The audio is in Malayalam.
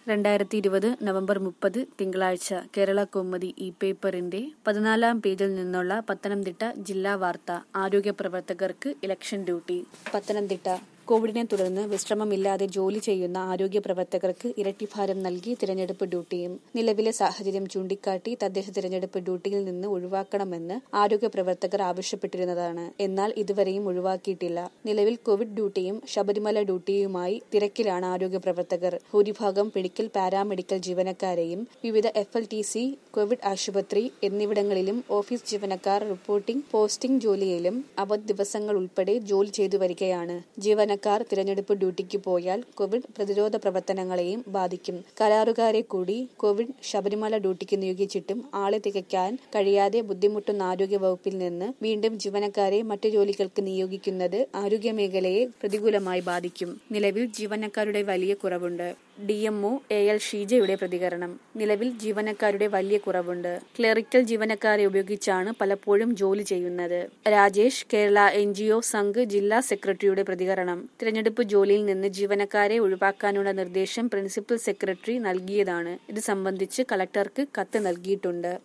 രണ്ടായിരത്തി ഇരുപത് നവംബർ മുപ്പത് തിങ്കളാഴ്ച കേരള കൗമുദി ഈ പേപ്പറിന്റെ പതിനാലാം പേജിൽ നിന്നുള്ള പത്തനംതിട്ട ജില്ലാ വാർത്ത ആരോഗ്യ പ്രവർത്തകർക്ക് ഇലക്ഷൻ ഡ്യൂട്ടി പത്തനംതിട്ട കോവിഡിനെ തുടർന്ന് വിശ്രമമില്ലാതെ ജോലി ചെയ്യുന്ന ആരോഗ്യ പ്രവർത്തകർക്ക് ഇരട്ടിഭാരം നൽകി തിരഞ്ഞെടുപ്പ് ഡ്യൂട്ടിയും നിലവിലെ സാഹചര്യം ചൂണ്ടിക്കാട്ടി തദ്ദേശ തിരഞ്ഞെടുപ്പ് ഡ്യൂട്ടിയിൽ നിന്ന് ഒഴിവാക്കണമെന്ന് ആരോഗ്യ പ്രവർത്തകർ ആവശ്യപ്പെട്ടിരുന്നതാണ് എന്നാൽ ഇതുവരെയും ഒഴിവാക്കിയിട്ടില്ല നിലവിൽ കോവിഡ് ഡ്യൂട്ടിയും ശബരിമല ഡ്യൂട്ടിയുമായി തിരക്കിലാണ് ആരോഗ്യ പ്രവർത്തകർ ഭൂരിഭാഗം മെഡിക്കൽ പാരാമെഡിക്കൽ ജീവനക്കാരെയും വിവിധ F L T C covid ആശുപത്രി എന്നിവിടങ്ങളിലും ഓഫീസ് ജീവനക്കാർ റിപ്പോർട്ടിംഗ് പോസ്റ്റിംഗ് ജോലിയിലും അവധി ദിവസങ്ങൾ ഉൾപ്പെടെ ജോലി ചെയ്തു വരികയാണ് ജീവനക്കാർ തിരഞ്ഞെടുപ്പ് ഡ്യൂട്ടിക്ക് പോയാൽ കോവിഡ് പ്രതിരോധ പ്രവർത്തനങ്ങളെയും ബാധിക്കും കരാറുകാരെ കൂടി കോവിഡ് ശബരിമല ഡ്യൂട്ടിക്ക് നിയോഗിച്ചിട്ടും ആളെ തികയ്ക്കാൻ കഴിയാതെ ബുദ്ധിമുട്ടുന്ന ആരോഗ്യ വകുപ്പിൽ നിന്ന് വീണ്ടും ജീവനക്കാരെ മറ്റു ജോലികൾക്ക് നിയോഗിക്കുന്നത് ആരോഗ്യ മേഖലയെ പ്രതികൂലമായി ബാധിക്കും നിലവിൽ ജീവനക്കാരുടെ വലിയ കുറവുണ്ട് ഡി എംഒ എ എൽ ഷീജയുടെ പ്രതികരണം നിലവിൽ ജീവനക്കാരുടെ വലിയ കുറവുണ്ട് ക്ലറിക്കൽ ജീവനക്കാരെ ഉപയോഗിച്ചാണ് പലപ്പോഴും ജോലി ചെയ്യുന്നത് Rajesh Kerala N G O Sangh ജില്ലാ സെക്രട്ടറിയുടെ പ്രതികരണം തിരഞ്ഞെടുപ്പ് ജോലിയിൽ നിന്ന് ജീവനക്കാരെ ഒഴിവാക്കാനുള്ള നിർദ്ദേശം പ്രിൻസിപ്പൽ സെക്രട്ടറി നൽകിയതാണ് ഇത് സംബന്ധിച്ച് കളക്ടർക്ക് കത്ത് നൽകിയിട്ടുണ്ട്